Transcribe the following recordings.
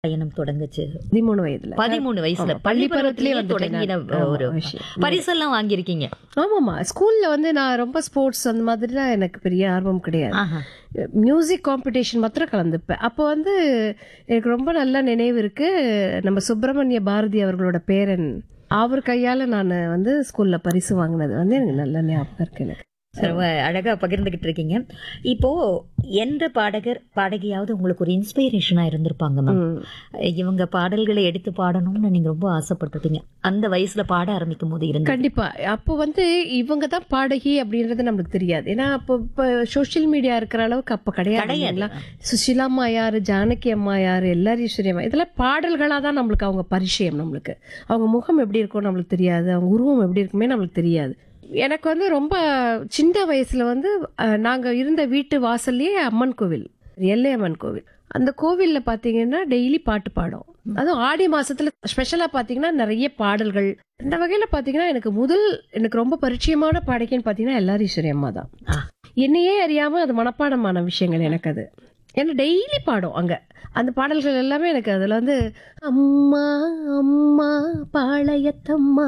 பயணம் தொடங்குச்சு பதிமூணு வயதுல பதிமூணு வயசுல ஆமா, பள்ளி பள்ளி பருவத்திலே பருவத்திலேயே வந்துட்டேன் தொடங்கின நான். ஒரு ஆமா, விஷயம். பரிசெல்லாம் வாங்கியிருக்கீங்க ஆமாமா ஸ்கூல்ல வந்து நான் ரொம்ப ஸ்போர்ட்ஸ் அந்த மாதிரிலாம் எனக்கு பெரிய ஆர்வம் கிடையாது ஆஹா. மியூசிக் காம்படிஷன் மாத்திரம் கலந்துப்பேன் அப்போ வந்து எனக்கு ரொம்ப நல்ல நினைவு இருக்கு நம்ம சுப்பிரமணிய பாரதி அவர்களோட பேரன் அவர் கையால நான் வந்து ஸ்கூல்ல பரிசு வாங்கினது வந்து எனக்கு நல்ல ஞாபகம் இருக்கு எனக்கு ரொம்ப அழகா பகிர்ந்துகிட்டு இருக்கீங்க இப்போ எந்த பாடகர் பாடகியாவது உங்களுக்கு ஒரு இன்ஸ்பிரேஷனா இருந்திருப்பாங்க மேம் ம். இவங்க பாடல்களை எடுத்து பாடணும்னு நீங்க ரொம்ப ஆசைப்பட்டிருப்பீங்க அந்த வயசுல பாட ஆரம்பிக்கும் போது இருந்து கண்டிப்பா அப்போ வந்து இவங்க தான் பாடகி அப்படின்றது நம்மளுக்கு தெரியாது ஏன்னா அப்போ இப்போ சோஷியல் மீடியா இருக்கிற அளவுக்கு அப்போ கிடையாது கிடையாது இல்லைங்களா? சுஷிலா அம்மா யாரு ஜானகி அம்மா யாரு எல்லாரீஸ்வரி அம்மா இதெல்லாம் பாடல்களா தான் நம்மளுக்கு அவங்க பரிச்சயம் நம்மளுக்கு அவங்க முகம் எப்படி இருக்கும் நம்மளுக்கு தெரியாது அவங்க உருவம் எப்படி இருக்குமே நம்மளுக்கு தெரியாது எனக்கு வந்து ரொம்ப சின்ன வயசுல வந்து அஹ், நாங்க இருந்த வீட்டு வாசல்லயே அம்மன் கோவில் எல்லை அம்மன் கோவில் அந்த கோவில்ல பாத்தீங்கன்னா டெய்லி பாட்டு பாடும் அதுவும் ஆடி மாசத்துல ஸ்பெஷலா பாத்தீங்கன்னா நிறைய பாடல்கள் இந்த வகையில பாத்தீங்கன்னா எனக்கு முதல் எனக்கு ரொம்ப பரிச்சயமான பாடகின்னு பாத்தீங்கன்னா எல்லாரீஸ்வரி அம்மா தான் ஆ. என்னையே அறியாம அது மனப்பாடமான விஷயங்கள் எனக்கு அது ஏன்னா டெய்லி பாடும் அங்க அந்த பாடல்கள் எல்லாமே எனக்கு அதுல வந்து அம்மா அம்மா பாளையத்தம்மா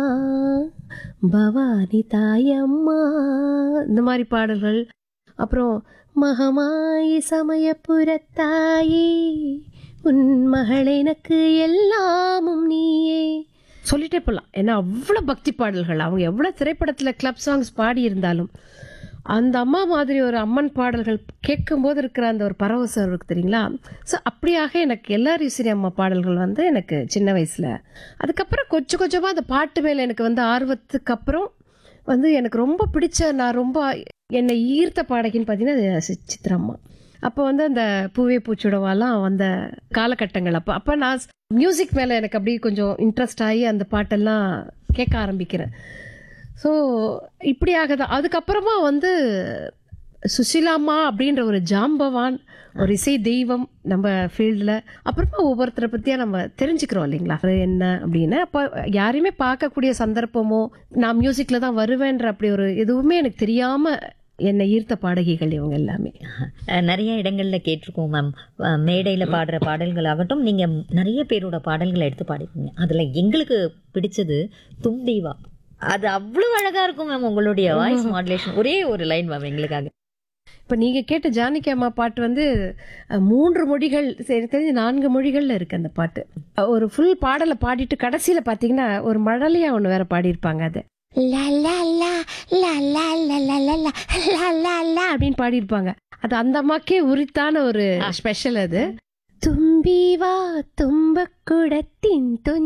பவானி தாயம்மா இந்த மாதிரி பாடல்கள் அப்புறம் மகமாயி சமயபுரத்தாயே உன் மகள் எனக்கு எல்லாமும் நீயே சொல்லிட்டே போகலாம் ஏன்னா அவ்வளோ பக்தி பாடல்கள் அவங்க எவ்வளோ திரைப்படத்தில் கிளப் சாங்ஸ் பாடி இருந்தாலும் அந்த அம்மா மாதிரி ஒரு அம்மன் பாடல்கள் கேட்கும்போது இருக்கிற அந்த ஒரு பரவசம் இருக்கு தெரியுங்களா ஸோ அப்படியாக எனக்கு எல்லா ஈஸ்வரி அம்மா பாடல்கள் வந்து எனக்கு சின்ன வயசில் அதுக்கப்புறம் கொஞ்சம் கொஞ்சமாக அந்த பாட்டு மேலே எனக்கு வந்து ஆர்வத்துக்கு அப்புறம் வந்து எனக்கு ரொம்ப பிடிச்ச நான் ரொம்ப என்னை ஈர்த்த பாடகின்னு பார்த்தீங்கன்னா அது சி- சித்ராம்மா அப்போ வந்து அந்த பூவே பூச்சுடவாலாம் வந்த காலகட்டங்கள் அப்போ அப்போ நான் மியூசிக் மேலே எனக்கு அப்படியே கொஞ்சம் இன்ட்ரெஸ்ட் ஆகி அந்த பாட்டெல்லாம் கேட்க ஆரம்பிக்கிறேன் ஸோ இப்படியாக தான் அதுக்கப்புறமா வந்து சுசிலாம்மா அப்படின்ற ஒரு ஜாம்பவான் ஒரு இசை தெய்வம் நம்ம ஃபீல்டில் அப்புறமா ஒவ்வொருத்தரை பற்றியா நம்ம தெரிஞ்சுக்கிறோம் இல்லைங்களா அது என்ன அப்படின்னு அப்போ யாரையுமே பார்க்கக்கூடிய சந்தர்ப்பமோ நான் மியூசிக்கில் தான் வருவேன்ற அப்படி ஒரு எதுவுமே எனக்கு தெரியாமல் என்னை ஈர்த்த பாடகிகள் இவங்க எல்லாமே அஹ், நிறைய இடங்கள்ல கேட்டிருக்கோம் மேம் மேடையில பாடுற பாடல்கள் ஆகட்டும் நீங்க நிறைய பேரோட பாடல்களை எடுத்து பாடிருக்கீங்க அதுல எங்களுக்கு பிடிச்சது தும்பீவா அது அவ்வளவு அழகா இருக்கும் மேம் உங்களுடைய வாய்ஸ் மாடுலேஷன் ஒரே ஒரு லைன் மேம் எங்களுக்காக இப்போ நீங்கள் கேட்ட ஜானகி அம்மா பாட்டு வந்து அஹ், மூன்று மொழிகள் சரி தெரிஞ்சு நான்கு மொழிகளில் இருக்கு அந்த பாட்டு அஹ், ஒரு ஃபுல் பாடலை பாடிட்டு கடைசியில் பார்த்தீங்கன்னா ஒரு மழலையா ஒன்று வேற பாடியிருப்பாங்க அது லா லா லா லா லா லா லா லா லா லா லா லா அப்படின்னு பாடியிருப்பாங்க அது அந்த அம்மாக்கே உரித்தான ஒரு ஸ்பெஷல் அது தும்பி வா தும்ப குடத்தின்